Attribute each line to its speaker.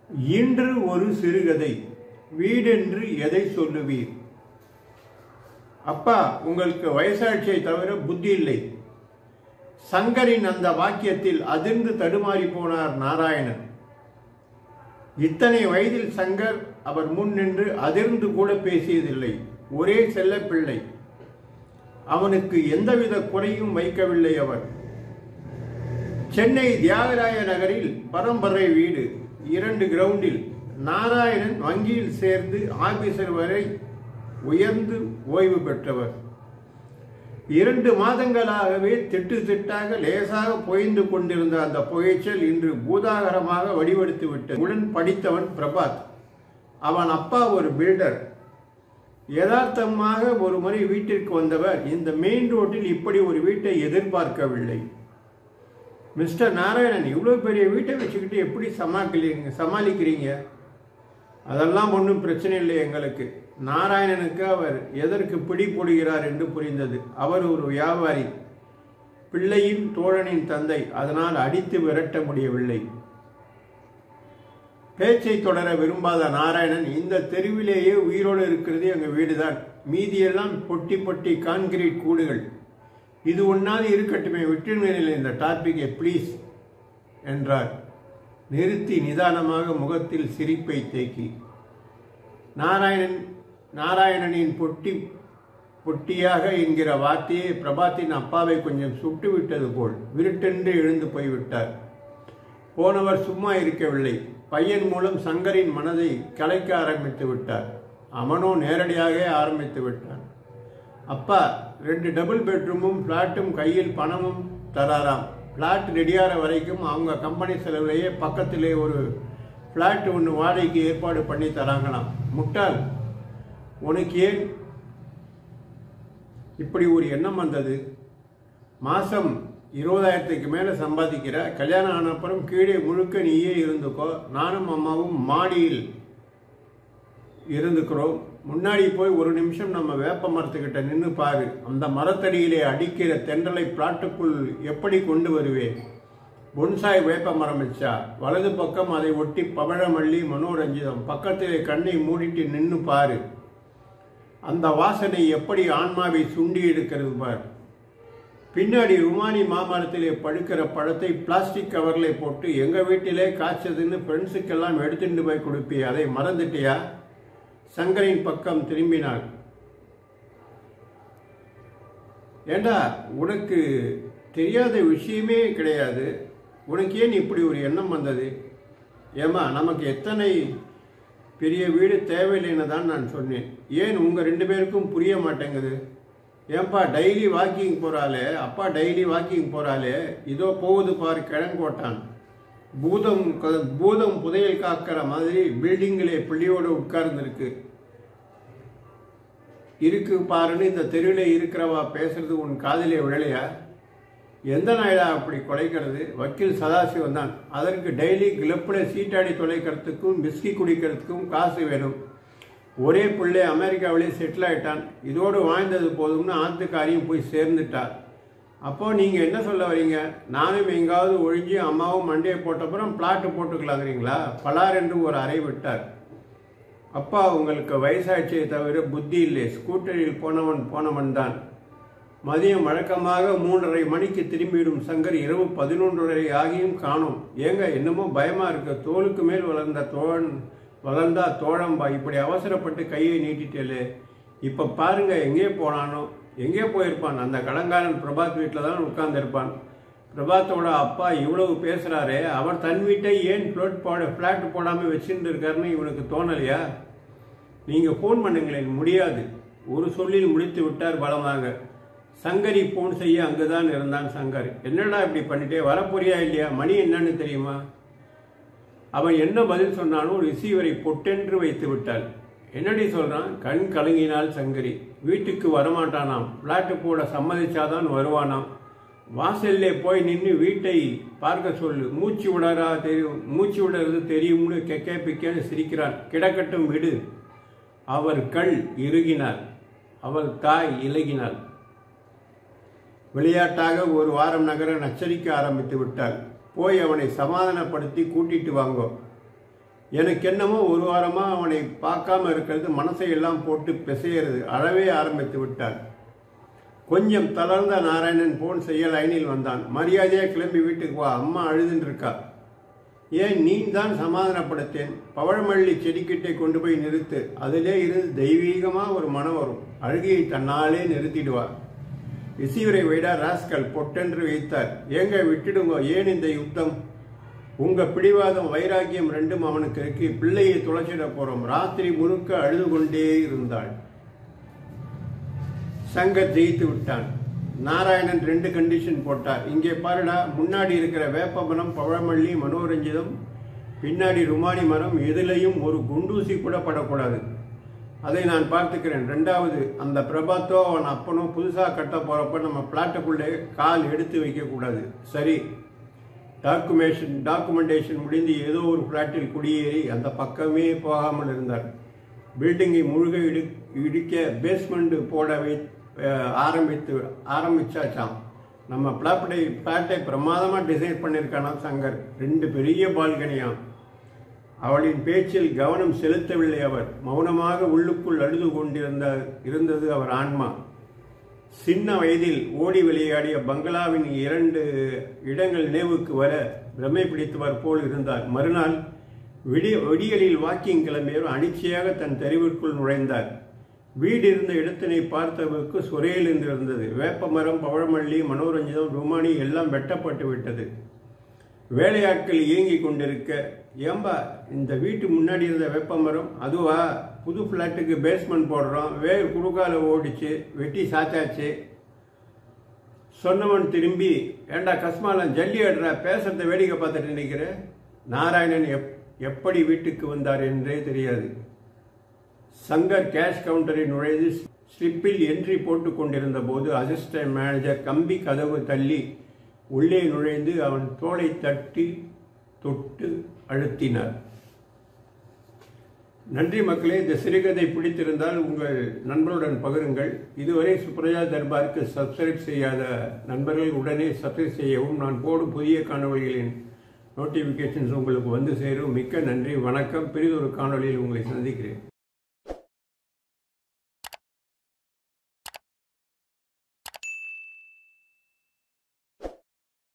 Speaker 1: இன்று ஒரு சிறுகதை வீடென்று எதை சொல்லுவீர் அப்பா உங்களுக்கு வயசாட்சியை தவிர புத்தி இல்லை சங்கரின் அந்த வாக்கியத்தில் அதிர்ந்து தடுமாறி போனார் நாராயணன் இத்தனை வயதில் சங்கர் அவர் முன் நின்று அதிர்ந்து கூட பேசியதில்லை ஒரே செல்லப்பிள்ளை அவனுக்கு எந்தவித குறையும் வைக்கவில்லை அவர் சென்னை தியாகராய நகரில் பரம்பரை வீடு இரண்டு கிரவுண்டில் நாராயணன் வங்கியில் சேர்ந்து ஆபீசர் வரை உயர்ந்து ஓய்வு பெற்றவர் இரண்டு மாதங்களாகவே திட்டு திட்டாக லேசாக பொய்ந்து கொண்டிருந்த அந்த புகைச்சல் இன்று பூதாகரமாக வடிவெடுத்து விட்டது உடன் படித்தவன் பிரபாத் அவன் அப்பா ஒரு பில்டர் யதார்த்தமாக ஒரு முறை வீட்டிற்கு வந்தவர் இந்த மெயின் ரோட்டில் இப்படி ஒரு வீட்டை எதிர்பார்க்கவில்லை மிஸ்டர் நாராயணன் இவ்வளோ பெரிய வீட்டை வச்சுக்கிட்டு எப்படி சமாளிக்கிறீங்க சமாளிக்கிறீங்க அதெல்லாம் ஒன்றும் பிரச்சனை இல்லை எங்களுக்கு நாராயணனுக்கு அவர் எதற்கு பிடி போடுகிறார் என்று புரிந்தது அவர் ஒரு வியாபாரி பிள்ளையின் தோழனின் தந்தை அதனால் அடித்து விரட்ட முடியவில்லை பேச்சை தொடர விரும்பாத நாராயணன் இந்த தெருவிலேயே உயிரோடு இருக்கிறது எங்கள் வீடுதான் மீதியெல்லாம் பொட்டி பொட்டி கான்கிரீட் கூடுகள் இது ஒன்றாவது இருக்கட்டுமே விட்டுநிலையில் இந்த டாபிக்கை ப்ளீஸ் என்றார் நிறுத்தி நிதானமாக முகத்தில் சிரிப்பை தேக்கி நாராயணன் நாராயணனின் பொட்டி பொட்டியாக என்கிற வார்த்தையை பிரபாத்தின் அப்பாவை கொஞ்சம் சுட்டு விட்டது போல் விருட்டென்று எழுந்து போய்விட்டார் போனவர் சும்மா இருக்கவில்லை பையன் மூலம் சங்கரின் மனதை கலைக்க ஆரம்பித்து விட்டார் அவனோ நேரடியாக ஆரம்பித்து விட்டான் அப்பா ரெண்டு டபுள் பெட்ரூமும் ஃப்ளாட்டும் கையில் பணமும் தராராம் ஃப்ளாட் ரெடியாகிற வரைக்கும் அவங்க கம்பெனி செலவுலேயே பக்கத்திலே ஒரு ஃப்ளாட் ஒன்று வாடகைக்கு ஏற்பாடு பண்ணி தராங்களாம் முட்டாள் உனக்கு ஏன் இப்படி ஒரு எண்ணம் வந்தது மாதம் இருபதாயிரத்துக்கு மேலே சம்பாதிக்கிற கல்யாணம் ஆன அப்புறம் கீழே முழுக்க நீயே இருந்துக்கோ நானும் அம்மாவும் மாடியில் இருந்துக்கிறோம் முன்னாடி போய் ஒரு நிமிஷம் நம்ம வேப்ப மரத்துக்கிட்ட நின்று பாரு அந்த மரத்தடியிலே அடிக்கிற தென்றலை பிளாட்டுக்குள் எப்படி கொண்டு வருவேன் பொன்சாய் வேப்ப மரம் வச்சா வலது பக்கம் அதை ஒட்டி பவழமல்லி மனோரஞ்சிதம் பக்கத்திலே கண்ணை மூடிட்டு நின்று பாரு அந்த வாசனை எப்படி ஆன்மாவை சுண்டி எடுக்கிறது பார் பின்னாடி ருமானி மாமரத்திலே படுக்கிற பழத்தை பிளாஸ்டிக் கவரில் போட்டு எங்கள் வீட்டிலே காய்ச்சதுன்னு ஃப்ரெண்ட்ஸுக்கெல்லாம் எடுத்துட்டு போய் கொடுப்பி அதை மறந்துட்டியா சங்கரின் பக்கம் திரும்பினாள் ஏண்டா உனக்கு தெரியாத விஷயமே கிடையாது உனக்கு ஏன் இப்படி ஒரு எண்ணம் வந்தது ஏமா நமக்கு எத்தனை பெரிய வீடு தேவையில்லைன்னு தான் நான் சொன்னேன் ஏன் உங்கள் ரெண்டு பேருக்கும் புரிய மாட்டேங்குது ஏன்பா டெய்லி வாக்கிங் போகிறாளே அப்பா டெய்லி வாக்கிங் போகிறாளே இதோ போகுது பாரு கிழங்கோட்டான் பூதம் பூதம் புதையல் காக்கிற மாதிரி பில்டிங்கிலே பிள்ளையோடு உட்கார்ந்துருக்கு இருக்கு பாருன்னு இந்த தெருவில் இருக்கிறவா பேசுறது உன் காதிலே விழலையா எந்த நாயிடா அப்படி குலைக்கிறது வக்கீல் சதாசிவம் தான் அதற்கு டெய்லி கிளப்பில் சீட்டாடி தொலைக்கிறதுக்கும் பிஸ்கி குடிக்கிறதுக்கும் காசு வேணும் ஒரே பிள்ளை அமெரிக்காவிலே செட்டில் ஆயிட்டான் இதோடு வாழ்ந்தது போதும்னு ஆத்துக்காரியும் போய் சேர்ந்துட்டார் அப்போ நீங்கள் என்ன சொல்ல வரீங்க நானும் எங்காவது ஒழிஞ்சு அம்மாவும் மண்டையை போட்டப்புறம் பிளாட்டு போட்டுக்கலாங்கிறீங்களா பலார் என்று ஒரு அறை விட்டார் அப்பா உங்களுக்கு வயசாட்சியை தவிர புத்தி இல்லை ஸ்கூட்டரில் போனவன் போனவன் தான் மதியம் வழக்கமாக மூன்றரை மணிக்கு திரும்பிவிடும் சங்கர் இரவு பதினொன்றரை ஆகியும் காணும் ஏங்க என்னமோ பயமா இருக்கு தோலுக்கு மேல் வளர்ந்த தோழன் வளர்ந்தா தோழம்பா இப்படி அவசரப்பட்டு கையை நீட்டிட்டேலே இப்போ பாருங்க எங்கே போனானோ எங்கே போயிருப்பான் அந்த கடங்காரன் பிரபாத் வீட்டில் தான் உட்கார்ந்துருப்பான் பிரபாத்தோட அப்பா இவ்வளவு பேசுகிறாரே அவர் தன் வீட்டை ஏன் ஃப்ளோட் போட ஃப்ளாட் போடாமல் வச்சுட்டு இருக்காருன்னு இவனுக்கு தோணலையா நீங்கள் ஃபோன் பண்ணுங்களேன் முடியாது ஒரு சொல்லில் முடித்து விட்டார் பலமாக சங்கரி ஃபோன் செய்ய அங்குதான் இருந்தான் சங்கர் என்னடா இப்படி பண்ணிட்டே வரப்போறியா இல்லையா மணி என்னன்னு தெரியுமா அவன் என்ன பதில் சொன்னானோ ரிசீவரை பொட்டென்று வைத்து விட்டாள் என்னடி சொல்றான் கண் கலங்கினாள் சங்கரி வீட்டுக்கு வரமாட்டானாம் பிளாட்டு போட சம்மதிச்சாதான் வருவானாம் வாசல்லே போய் நின்று வீட்டை பார்க்க சொல்லு மூச்சு விடறா தெரியும் மூச்சு விடுறது தெரியும்னு கெக்கே பிக்கேன்னு சிரிக்கிறான் கிடக்கட்டும் விடு அவர் கண் இறுகினார் அவள் தாய் இலகினாள் விளையாட்டாக ஒரு வாரம் நகர நச்சரிக்க ஆரம்பித்து விட்டாள் போய் அவனை சமாதானப்படுத்தி கூட்டிட்டு வாங்கோ எனக்கு என்னமோ ஒரு வாரமாக அவனை பார்க்காம இருக்கிறது மனசை எல்லாம் போட்டு பிசையிறது அழவே ஆரம்பித்து விட்டார் கொஞ்சம் தளர்ந்த நாராயணன் போன் செய்ய லைனில் வந்தான் மரியாதையாக கிளம்பி வீட்டுக்கு வா அம்மா அழுதுன்னு இருக்கா ஏன் நீ தான் சமாதானப்படுத்தேன் பவழமல்லி செடிக்கிட்டே கொண்டு போய் நிறுத்து அதிலே இருந்து தெய்வீகமாக ஒரு மனம் வரும் அழுகையை தன்னாலே நிறுத்திடுவார் ரிசீவரை வைடா ராஸ்கல் பொட்டென்று வைத்தார் ஏங்க விட்டுடுங்க ஏன் இந்த யுத்தம் உங்க பிடிவாதம் வைராக்கியம் ரெண்டும் அவனுக்கு இருக்கு பிள்ளையை துளைச்சிட போறோம் ராத்திரி முழுக்க அழுது கொண்டே இருந்தாள் சங்கர் ஜெயித்து விட்டான் நாராயணன் ரெண்டு கண்டிஷன் போட்டார் இங்கே பாருடா முன்னாடி இருக்கிற வேப்பமரம் பழமல்லி மனோரஞ்சிதம் பின்னாடி ருமானி மரம் எதுலையும் ஒரு குண்டூசி கூட படக்கூடாது அதை நான் பார்த்துக்கிறேன் ரெண்டாவது அந்த பிரபாத்தோ அவன் அப்பனோ புதுசாக கட்ட போகிறப்ப நம்ம பிளாட்டுக்குள்ளே கால் எடுத்து வைக்கக்கூடாது சரி டாக்குமேஷன் டாக்குமெண்டேஷன் முடிந்து ஏதோ ஒரு ஃப்ளாட்டில் குடியேறி அந்த பக்கமே போகாமல் இருந்தார் பில்டிங்கை முழுக இடி இடிக்க பேஸ்மெண்ட் போட வை அஹ், ஆரம்பித்து ஆரம்பிச்சாச்சாம் நம்ம பிளாட்டை பிளாட்டை பிரமாதமாக டிசைன் பண்ணியிருக்கானாம் சங்கர் ரெண்டு பெரிய பால்கனியாம் அவளின் பேச்சில் கவனம் செலுத்தவில்லை அவர் மௌனமாக உள்ளுக்குள் அழுது கொண்டிருந்த இருந்தது அவர் ஆன்மா சின்ன வயதில் ஓடி விளையாடிய பங்களாவின் இரண்டு இடங்கள் நினைவுக்கு வர பிரமை பிடித்தவர் போல் இருந்தார் மறுநாள் விடிய விடியலில் வாக்கிங் கிளம்பியவர் அனிச்சையாக தன் தெருவிற்குள் நுழைந்தார் வீடு இருந்த இடத்தினை பார்த்தவருக்கு சுரையில் என்று இருந்தது வேப்பமரம் பவழமல்லி மனோரஞ்சிதம் ருமானி எல்லாம் வெட்டப்பட்டு விட்டது வேலையாட்கள் இயங்கிக் கொண்டிருக்க ஏம்பா இந்த வீட்டு முன்னாடி இருந்த வேப்பமரம் அதுவா புது ஃப்ளாட்டுக்கு பேஸ்மெண்ட் போடுறோம் வேர் குறுக்கால ஓடிச்சு வெட்டி சாச்சாச்சு சொன்னவன் திரும்பி ஏண்டா கஸ்மாலம் ஜல்லி ஆடுறா பேசுறத வேடிக்கை பார்த்துட்டு நினைக்கிற நாராயணன் எப் எப்படி வீட்டுக்கு வந்தார் என்றே தெரியாது சங்கர் கேஷ் கவுண்டரில் நுழைந்து ஸ்லிப்பில் என்ட்ரி போட்டு கொண்டிருந்த போது அசிஸ்டன்ட் மேனேஜர் கம்பி கதவு தள்ளி உள்ளே நுழைந்து அவன் தோளை தட்டி தொட்டு அழுத்தினார் நன்றி மக்களே இந்த சிறுகதை பிடித்திருந்தால் உங்கள் நண்பர்களுடன் பகிருங்கள் இதுவரை சுப்ரஜா தர்பாருக்கு சப்ஸ்கிரைப் செய்யாத நண்பர்கள் உடனே சப்ஸ்கிரைப் செய்யவும் நான் போடும் புதிய காணொளிகளின் நோட்டிஃபிகேஷன்ஸ் உங்களுக்கு வந்து சேரும் மிக்க நன்றி வணக்கம் பெரிதொரு காணொளியில் உங்களை சந்திக்கிறேன்